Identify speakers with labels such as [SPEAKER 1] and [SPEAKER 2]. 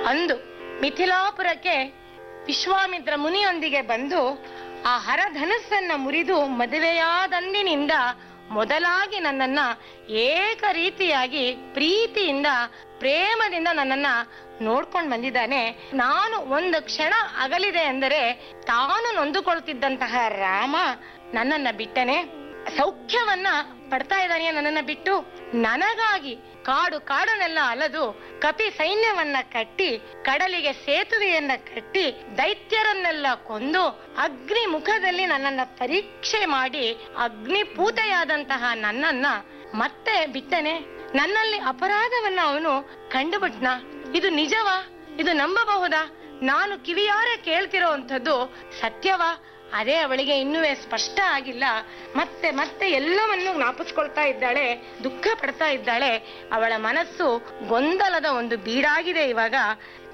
[SPEAKER 1] ಅಂದು ಮಿಥಿಲಾಪುರಕ್ಕೆ ವಿಶ್ವಾಮಿತ್ರ ಮುನಿಯೊಂದಿಗೆ ಬಂದು ಆ ಹರಧನಸ್ಸನ್ನ ಮುರಿದು ಮದುವೆಯಾದಂದಿನಿಂದ ಮೊದಲಾಗಿ ನನ್ನನ್ನ ಏಕ ರೀತಿಯಾಗಿ ಪ್ರೀತಿಯಿಂದ ಪ್ರೇಮದಿಂದ ನನ್ನನ್ನ ನೋಡ್ಕೊಂಡು ಬಂದಿದ್ದಾನೆ ನಾನು ಒಂದು ಕ್ಷಣ ಅಗಲಿದೆ ಎಂದರೆ ತಾನು ನೊಂದುಕೊಳ್ತಿದ್ದಂತಹ ರಾಮ ನನ್ನನ್ನ ಬಿಟ್ಟನೆ ಸೌಖ್ಯವನ್ನ ಪಡ್ತಾ ಇದ್ದಾನೆ ನನ್ನನ್ನ ಬಿಟ್ಟು ನನಗಾಗಿ ಕಾಡು ಕಾಡನ್ನೆಲ್ಲ ಅಲದು ಕಪಿ ಸೈನ್ಯವನ್ನ ಕಟ್ಟಿ ಕಡಲಿಗೆ ಸೇತುವೆಯನ್ನ ಕಟ್ಟಿ ದೈತ್ಯರನ್ನೆಲ್ಲ ಕೊಂದು ಅಗ್ನಿ ಮುಖದಲ್ಲಿ ನನ್ನನ್ನ ಪರೀಕ್ಷೆ ಮಾಡಿ ಅಗ್ನಿಪೂತೆಯಾದಂತಹ ನನ್ನನ್ನ ಮತ್ತೆ ಬಿಟ್ಟನೆ ನನ್ನಲ್ಲಿ ಅಪರಾಧವನ್ನ ಅವನು ಕಂಡುಬಿಟ್ನ ಇದು ನಿಜವಾ ಇದು ನಂಬಬಹುದಾ ನಾನು ಕಿವಿಯಾರೆ ಕೇಳ್ತಿರೋ ಅಂಥದ್ದು ಸತ್ಯವಾ ಅದೇ ಅವಳಿಗೆ ಇನ್ನುವೇ ಸ್ಪಷ್ಟ ಆಗಿಲ್ಲ ಮತ್ತೆ ಮತ್ತೆ ಎಲ್ಲವನ್ನು ಜ್ಞಾಪಿಸ್ಕೊಳ್ತಾ ಇದ್ದಾಳೆ ದುಃಖ ಪಡ್ತಾ ಇದ್ದಾಳೆ ಅವಳ ಮನಸ್ಸು ಗೊಂದಲದ ಒಂದು ಬೀಡಾಗಿದೆ ಇವಾಗ